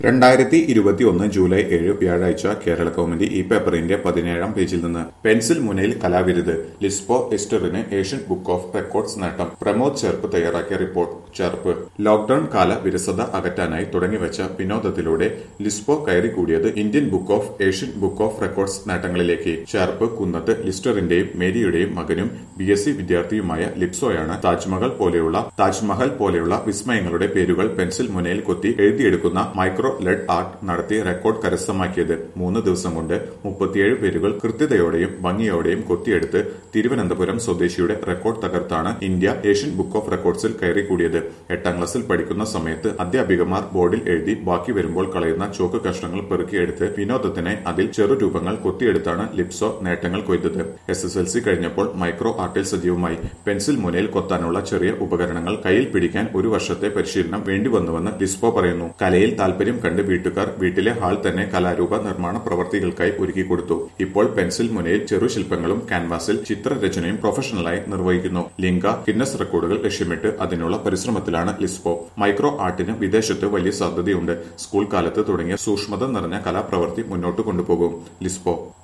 രണ്ടായിരത്തി ഇരുപത്തിയൊന്ന് ജൂലൈ ഏഴ് വ്യാഴാഴ്ച കേരള കൗമുദി ഈ പേപ്പറിന്റെ പതിനേഴാം പേജിൽ നിന്ന് പെൻസിൽ മുനയിൽ കലാവിരുത് ലിസ്പോ എസ്റ്ററിന് ഏഷ്യൻ ബുക്ക് ഓഫ് റെക്കോർഡ്സ് നേട്ടം പ്രമോദ് ചേർപ്പ് തയ്യാറാക്കിയ റിപ്പോർട്ട് ചേർപ്പ് ലോക്ഡൌൺ കാല വിരസത അകറ്റാനായി തുടങ്ങിവെച്ച വിനോദത്തിലൂടെ ലിസ്പോ കയറിക്കൂടിയത് Indian book of Asian book of records നേട്ടങ്ങളിലേക്ക് ചേർപ്പ് കുന്നത്ത് ലിസ്റ്ററിന്റെയും മേരിയുടെയും മകനും ബി എസ് സി വിദ്യാർത്ഥിയുമായ ലിപ്സോയാണ് താജ്മഹൽ പോലെയുള്ള താജ്മഹൽ പോലെയുള്ള വിസ്മയങ്ങളുടെ പേരുകൾ പെൻസിൽ മുനയിൽ കൊത്തി എഴുതിയെടുക്കുന്ന മൈക്രോ ലെഡ് ആർട്ട് നടത്തി റെക്കോർഡ് കരസ്ഥമാക്കിയത് മൂന്ന് ദിവസം കൊണ്ട് മുപ്പത്തിയേഴ് പേരുകൾ കൃത്യതയോടെയും ഭംഗിയോടെയും കൊത്തിയെടുത്ത് തിരുവനന്തപുരം സ്വദേശിയുടെ റെക്കോർഡ് തകർത്താണ് ഇന്ത്യ ഏഷ്യൻ ബുക്ക് ഓഫ് റെക്കോർഡ്സിൽ കയറിക്കൂടിയത് എട്ടാം ക്ലാസ്സിൽ പഠിക്കുന്ന സമയത്ത് അധ്യാപികമാർ ബോർഡിൽ എഴുതി ബാക്കി വരുമ്പോൾ കളയുന്ന ചോക്ക് കഷ്ണങ്ങൾ പെറുക്കിയെടുത്ത് വിനോദത്തിനായി അതിൽ ചെറുരൂപങ്ങൾ കൊത്തിയെടുത്താണ് ലിപ്സോ നേട്ടങ്ങൾ കൊയ്തത് എസ് എസ് എൽ സി കഴിഞ്ഞപ്പോൾ മൈക്രോ ആർട്ടിൽ സജീവമായി പെൻസിൽ മുനയിൽ കൊത്താനുള്ള ചെറിയ ഉപകരണങ്ങൾ കയ്യിൽ പിടിക്കാൻ ഒരു വർഷത്തെ പരിശീലനം വേണ്ടിവന്നുവെന്ന് ലിസ്പോ പറയുന്നു കലയിൽ താല്പര്യം കണ്ട് വീട്ടുകാർ വീട്ടിലെ ഹാൾ തന്നെ കലാരൂപ നിർമ്മാണ പ്രവർത്തികൾക്കായി ഒരുക്കിക്കൊടുത്തു ഇപ്പോൾ പെൻസിൽ മുനയിൽ ചെറുശില്പങ്ങളും ക്യാൻവാസിൽ ചിത്രരചനയും പ്രൊഫഷണലായി നിർവഹിക്കുന്നു ലിംഗ ഗിന്നസ് റെക്കോർഡുകൾ ലക്ഷ്യമിട്ട് അതിനുള്ള പരിശ്രമത്തിലാണ് ലിസ്പോ മൈക്രോ ആർട്ടിന് വിദേശത്ത് വലിയ സാധ്യതയുണ്ട് സ്കൂൾ കാലത്ത് തുടങ്ങിയ സൂക്ഷ്മത നിറഞ്ഞ കലാപ്രവൃത്തി മുന്നോട്ട് കൊണ്ടുപോകും ലിസ്പോ